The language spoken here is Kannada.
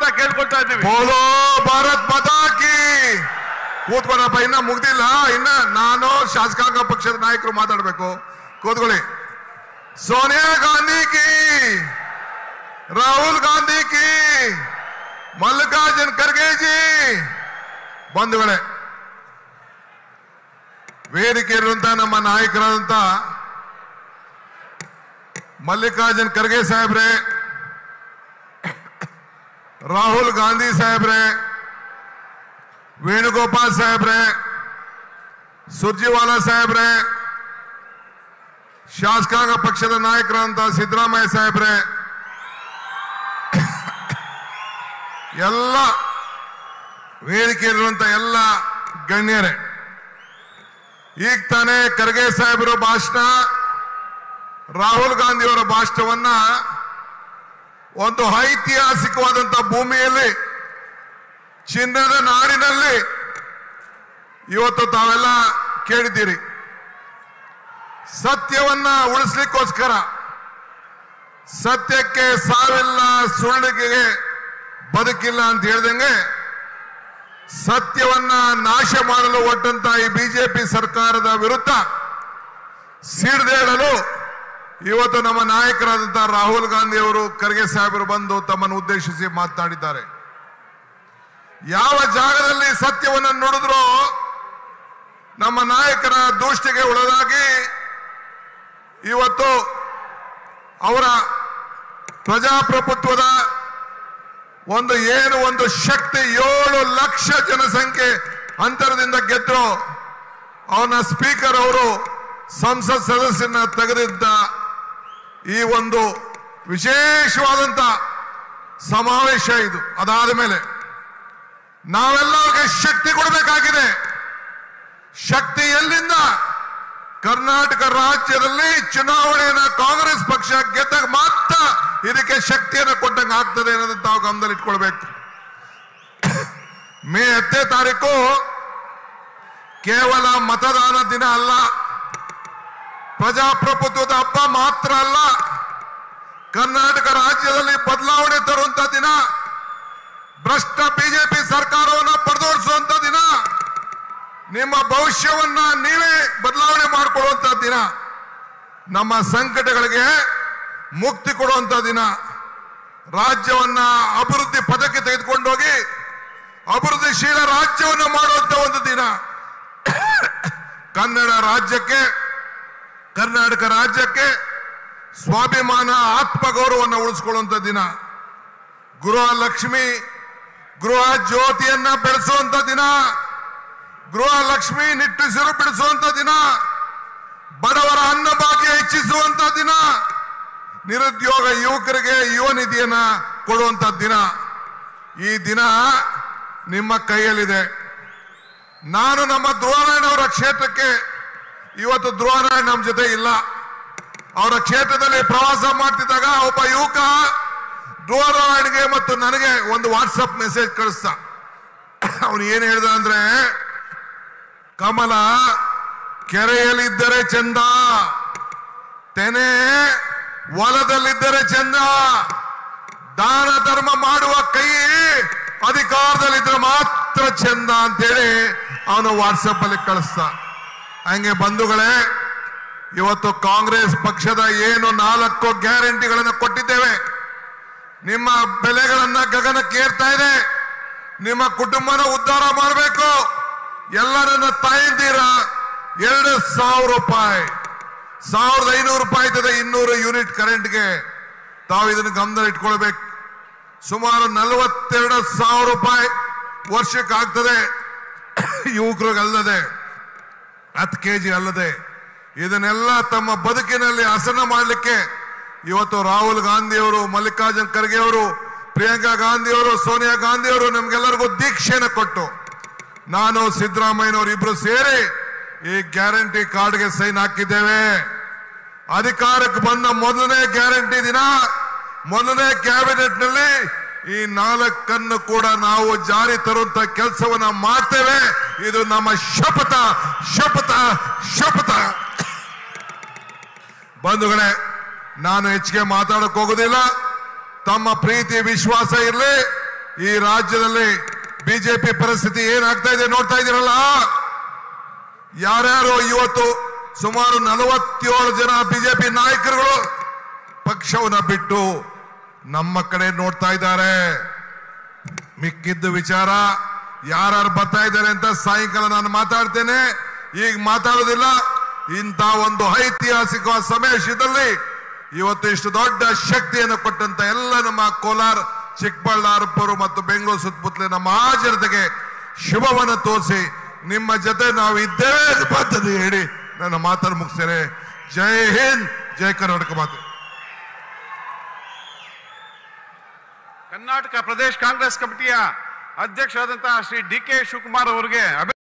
ಕೇಳ್ಕೊಳ್ತಾ ಇದ್ದೀವಿ ಬೋಲೋ ಭಾರತ್ ಮಾತಾ ಕಿ ಕೂತ್ಕೊಳ್ಳಪ್ಪ ಇನ್ನ ಮುಗ್ದಿಲ್ಲ ಇನ್ನ ನಾನು ಶಾಸಕಾಂಗ ಪಕ್ಷದ ನಾಯಕರು ಮಾತಾಡ್ಬೇಕು ಕೂತ್ಕೊಳ್ಳಿ ಸೋನಿಯಾ ಗಾಂಧಿ ಕಿ ರಾಹುಲ್ ಗಾಂಧಿ ಕಿ ಮಲ್ಲಿಕಾರ್ಜುನ್ ಖರ್ಗೆ ಜಿ ಬಂಧುಗಳೇ ವೇದಿಕೆ ಇರುವಂತ ನಮ್ಮ ನಾಯಕರಾದಂತ ಮಲ್ಲಿಕಾರ್ಜುನ್ ಖರ್ಗೆ ಸಾಹೇಬ್ರೆ ರಾಹುಲ್ ಗಾಂಧಿ ಸಾಹೇಬ್ರೆ ವೇಣುಗೋಪಾಲ್ ಸಾಹೇಬ್ರೆ ಸುರ್ಜಿವಾಲಾ ಸಾಹೇಬ್ರೆ ಶಾಸಕಾಂಗ ಪಕ್ಷದ ನಾಯಕರಂತ ಸಿದ್ದರಾಮಯ್ಯ ಸಾಹೇಬ್ರೆ ಎಲ್ಲ ವೇದಿಕೆಯಲ್ಲಿರುವಂತ ಎಲ್ಲ ಗಣ್ಯರೇ ಈಗ ತಾನೇ ಖರ್ಗೆ ಸಾಹೇಬರ ಭಾಷಣ ರಾಹುಲ್ ಗಾಂಧಿ ಅವರ ಭಾಷಣವನ್ನ ಒಂದು ಐತಿಹಾಸಿಕವಾದಂತ ಭೂಮಿಯಲ್ಲಿ ಚಿನ್ನದ ನಾಡಿನಲ್ಲಿ ಇವತ್ತು ತಾವೆಲ್ಲ ಕೇಳಿದ್ದೀರಿ ಸತ್ಯವನ್ನ ಉಳಿಸ್ಲಿಕ್ಕೋಸ್ಕರ ಸತ್ಯಕ್ಕೆ ಸಾವಿಲ್ಲ ಸುಳ್ಳಿಗೆ ಬದುಕಿಲ್ಲ ಅಂತ ಹೇಳ್ದಂಗೆ ಸತ್ಯವನ್ನ ನಾಶ ಮಾಡಲು ಒಟ್ಟಂತ ಈ ಬಿಜೆಪಿ ಸರ್ಕಾರದ ವಿರುದ್ಧ ಸಿಡಿದೇಳಲು ಇವತ್ತು ನಮ್ಮ ನಾಯಕರಾದಂತಹ ರಾಹುಲ್ ಗಾಂಧಿ ಅವರು ಖರ್ಗೆ ಸಾಹೇಬರು ಬಂದು ತಮ್ಮನ್ನು ಉದ್ದೇಶಿಸಿ ಮಾತನಾಡಿದ್ದಾರೆ ಯಾವ ಜಾಗದಲ್ಲಿ ಸತ್ಯವನ್ನು ನುಡಿದ್ರೋ ನಮ್ಮ ನಾಯಕರ ದೂಷ್ಟಿಗೆ ಒಳಗಾಗಿ ಇವತ್ತು ಅವರ ಪ್ರಜಾಪ್ರಭುತ್ವದ ಒಂದು ಏನು ಒಂದು ಶಕ್ತಿ ಏಳು ಲಕ್ಷ ಜನಸಂಖ್ಯೆ ಅಂತರದಿಂದ ಗೆದ್ರು ಅವನ ಸ್ಪೀಕರ್ ಅವರು ಸಂಸತ್ ಸದಸ್ಯನ ತೆಗೆದಿದ್ದ ಈ ಒಂದು ವಿಶೇಷವಾದಂತ ಸಮಾವೇಶ ಇದು ಅದಾದ ಮೇಲೆ ನಾವೆಲ್ಲ ಅವ್ರಿಗೆ ಶಕ್ತಿ ಕೊಡಬೇಕಾಗಿದೆ ಶಕ್ತಿ ಎಲ್ಲಿಂದ ಕರ್ನಾಟಕ ರಾಜ್ಯದಲ್ಲಿ ಚುನಾವಣೆಯನ್ನ ಕಾಂಗ್ರೆಸ್ ಪಕ್ಷ ಗೆದ್ದಾಗ ಮಾತ್ರ ಇದಕ್ಕೆ ಶಕ್ತಿಯನ್ನು ಕೊಟ್ಟಂಗೆ ಆಗ್ತದೆ ಅನ್ನೋದನ್ನ ತಾವು ಗಮನದಲ್ಲಿ ಇಟ್ಕೊಳ್ಬೇಕು ಮೇ ಹತ್ತನೇ ತಾರೀಕು ಕೇವಲ ಮತದಾನ ದಿನ ಅಲ್ಲ ಪ್ರಜಾಪ್ರಭುತ್ವದ ಹಬ್ಬ ಮಾತ್ರ ಅಲ್ಲ ಕರ್ನಾಟಕ ರಾಜ್ಯದಲ್ಲಿ ಬದಲಾವಣೆ ತರುವಂತ ದಿನ ಭ್ರಷ್ಟ ಬಿಜೆಪಿ ಸರ್ಕಾರವನ್ನು ಪಡೆದೋಡಿಸುವಂತ ದಿನ ನಿಮ್ಮ ಭವಿಷ್ಯವನ್ನ ನೀವೇ ಬದಲಾವಣೆ ಮಾಡಿಕೊಳ್ಳುವಂತ ದಿನ ನಮ್ಮ ಸಂಕಟಗಳಿಗೆ ಮುಕ್ತಿ ಕೊಡುವಂತ ದಿನ ರಾಜ್ಯವನ್ನ ಅಭಿವೃದ್ಧಿ ಪದಕ್ಕೆ ತೆಗೆದುಕೊಂಡೋಗಿ ಅಭಿವೃದ್ಧಿಶೀಲ ರಾಜ್ಯವನ್ನು ಮಾಡುವಂತ ಒಂದು ದಿನ ಕನ್ನಡ ರಾಜ್ಯಕ್ಕೆ ಕರ್ನಾಟಕ ರಾಜ್ಯಕ್ಕೆ ಸ್ವಾಭಿಮಾನ ಆತ್ಮಗೌರವವನ್ನು ಉಳಿಸ್ಕೊಳ್ಳುವಂತ ದಿನ ಗೃಹ ಲಕ್ಷ್ಮಿ ಗೃಹ ಜ್ಯೋತಿಯನ್ನ ಬೆಳೆಸುವಂತ ದಿನ ಗೃಹ ಲಕ್ಷ್ಮಿ ನಿಟ್ಟುಸಿರು ಬಿಡಿಸುವಂತ ದಿನ ಬಡವರ ಅನ್ನಭಾಗ್ಯ ಹೆಚ್ಚಿಸುವಂತ ದಿನ ನಿರುದ್ಯೋಗ ಯುವಕರಿಗೆ ಯುವ ನಿಧಿಯನ್ನ ಕೊಡುವಂತ ದಿನ ಈ ದಿನ ನಿಮ್ಮ ಕೈಯಲ್ಲಿದೆ ನಾನು ನಮ್ಮ ಧ್ರುವನಾರಾಯಣ ಅವರ ಕ್ಷೇತ್ರಕ್ಕೆ ಇವತ್ತು ಧ್ರುವನಾರಾಯಣ ನಮ್ಮ ಜೊತೆ ಇಲ್ಲ ಅವರ ಕ್ಷೇತ್ರದಲ್ಲಿ ಪ್ರವಾಸ ಮಾಡ್ತಿದ್ದಾಗ ಒಬ್ಬ ಯುವಕ ಧ್ರುವನಾರಾಯಣ್ಗೆ ಮತ್ತು ನನಗೆ ಒಂದು ವಾಟ್ಸಪ್ ಮೆಸೇಜ್ ಕಳಿಸ್ತ ಅವನು ಏನ್ ಹೇಳ್ದ ಅಂದ್ರೆ ಕಮಲ ಕೆರೆಯಲ್ಲಿದ್ದರೆ ಚಂದ ತೆನೆ ಹೊಲದಲ್ಲಿದ್ದರೆ ಚಂದ ದಾನ ಧರ್ಮ ಮಾಡುವ ಕೈ ಅಧಿಕಾರದಲ್ಲಿದ್ರೆ ಮಾತ್ರ ಚಂದ ಅಂತೇಳಿ ಅವನು ವಾಟ್ಸಪ್ ಅಲ್ಲಿ ಕಳಿಸ್ತ ಹಂಗೆ ಬಂಧುಗಳೇ ಇವತ್ತು ಕಾಂಗ್ರೆಸ್ ಪಕ್ಷದ ಏನು ನಾಲ್ಕು ಗ್ಯಾರಂಟಿಗಳನ್ನು ಕೊಟ್ಟಿದ್ದೇವೆ ನಿಮ್ಮ ಬೆಲೆಗಳನ್ನ ಗಗನಕ್ಕೇರ್ತಾ ಇದೆ ನಿಮ್ಮ ಕುಟುಂಬನ ಉದ್ಧಾರ ಮಾಡಬೇಕು ಎಲ್ಲರನ್ನ ತಾಯಿಂದೀರ ಎರಡು ಸಾವಿರ ರೂಪಾಯಿ ಸಾವಿರದ ಐನೂರು ರೂಪಾಯಿ ಆಯ್ತದೆ ಇನ್ನೂರು ಯೂನಿಟ್ ಕರೆಂಟ್ಗೆ ತಾವು ಇದನ್ನು ಗಮನದಲ್ಲಿ ಇಟ್ಕೊಳ್ಬೇಕು ಸುಮಾರು ನಲವತ್ತೆರಡು ಸಾವಿರ ರೂಪಾಯಿ ವರ್ಷಕ್ಕೆ ಆಗ್ತದೆ ಯುವಕರಿಗೆ ಅಲ್ಲದೆ ಹತ್ತು ಕೆ ಜಿ ಅಲ್ಲದೆ ಇದನ್ನೆಲ್ಲ ತಮ್ಮ ಬದುಕಿನಲ್ಲಿ ಹಸನ ಮಾಡಲಿಕ್ಕೆ ಇವತ್ತು ರಾಹುಲ್ ಗಾಂಧಿ ಅವರು ಮಲ್ಲಿಕಾರ್ಜುನ್ ಖರ್ಗೆ ಅವರು ಪ್ರಿಯಾಂಕಾ ಗಾಂಧಿ ಅವರು ಸೋನಿಯಾ ಗಾಂಧಿ ಅವರು ನಮ್ಗೆಲ್ಲರಿಗೂ ದೀಕ್ಷೆಯನ್ನು ಕೊಟ್ಟು ನಾನು ಸಿದ್ದರಾಮಯ್ಯನವರು ಇಬ್ರು ಸೇರಿ ಈ ಗ್ಯಾರಂಟಿ ಕಾರ್ಡ್ಗೆ ಸೈನ್ ಹಾಕಿದ್ದೇವೆ ಅಧಿಕಾರಕ್ಕೆ ಬಂದ ಮೊದಲನೇ ಗ್ಯಾರಂಟಿ ದಿನ ಮೊದಲನೇ ಕ್ಯಾಬಿನೆಟ್ ನಲ್ಲಿ ಈ ನಾಲ್ಕನ್ನು ಕೂಡ ನಾವು ಜಾರಿ ತರುವಂತ ಕೆಲಸವನ್ನ ಮಾಡ್ತೇವೆ ಇದು ನಮ್ಮ ಶಪಥ ಶಪಥ ಶಪಥ ಬಂಧುಗಳೇ ನಾನು ಹೆಚ್ಚಿಗೆ ಮಾತಾಡಕ್ ಹೋಗುದಿಲ್ಲ ತಮ್ಮ ಪ್ರೀತಿ ವಿಶ್ವಾಸ ಇರಲಿ ಈ ರಾಜ್ಯದಲ್ಲಿ ಬಿಜೆಪಿ ಪರಿಸ್ಥಿತಿ ಏನಾಗ್ತಾ ಇದೆ ನೋಡ್ತಾ ಇದ್ದೀರಲ್ಲ ಯಾರ್ಯಾರು ಇವತ್ತು ಸುಮಾರು ನಲವತ್ತೇಳು ಜನ ಬಿಜೆಪಿ ನಾಯಕರುಗಳು ಪಕ್ಷವನ್ನ ಬಿಟ್ಟು ನಮ್ಮ ಕಡೆ ನೋಡ್ತಾ ಇದ್ದಾರೆ ಮಿಕ್ಕಿದ್ದು ವಿಚಾರ ಯಾರ್ಯಾರು ಬರ್ತಾ ಇದ್ದಾರೆ ಅಂತ ಸಾಯಂಕಾಲ ನಾನು ಮಾತಾಡ್ತೇನೆ ಈಗ ಮಾತಾಡೋದಿಲ್ಲ ಇಂಥ ಒಂದು ಐತಿಹಾಸಿಕ ಸಮಾವೇಶದಲ್ಲಿ ಇವತ್ತು ಇಷ್ಟು ದೊಡ್ಡ ಶಕ್ತಿಯನ್ನು ಕೊಟ್ಟಂತ ಎಲ್ಲ ನಮ್ಮ ಕೋಲಾರ ಚಿಕ್ಕಬಳ್ಳಾಪುರ ಮತ್ತು ಬೆಂಗಳೂರು ಸುತ್ತಮುತ್ತಲಿನ ನಮ್ಮ ಆ ಜನತೆಗೆ ಶುಭವನ್ನು ತೋರಿಸಿ ನಿಮ್ಮ ಜೊತೆ ನಾವು ಇದ್ದೇವೆ ಅಂತ ಮಾತನ್ನು ಹೇಳಿ ನನ್ನ ಮಾತನ್ನು ಮುಗಿಸ್ತೇನೆ ಜೈ ಹಿಂದ್ ಜೈ ಕರ್ನಾಟಕ ಮಾತು ಕರ್ನಾಟಕ ಪ್ರದೇಶ ಕಾಂಗ್ರೆಸ್ ಕಮಿಟಿಯ ಅಧ್ಯಕ್ಷರಾದಂತಹ ಶ್ರೀ ಡಿ ಕೆ ಶಿವಕುಮಾರ್ ಅವರಿಗೆ ಅಭಿ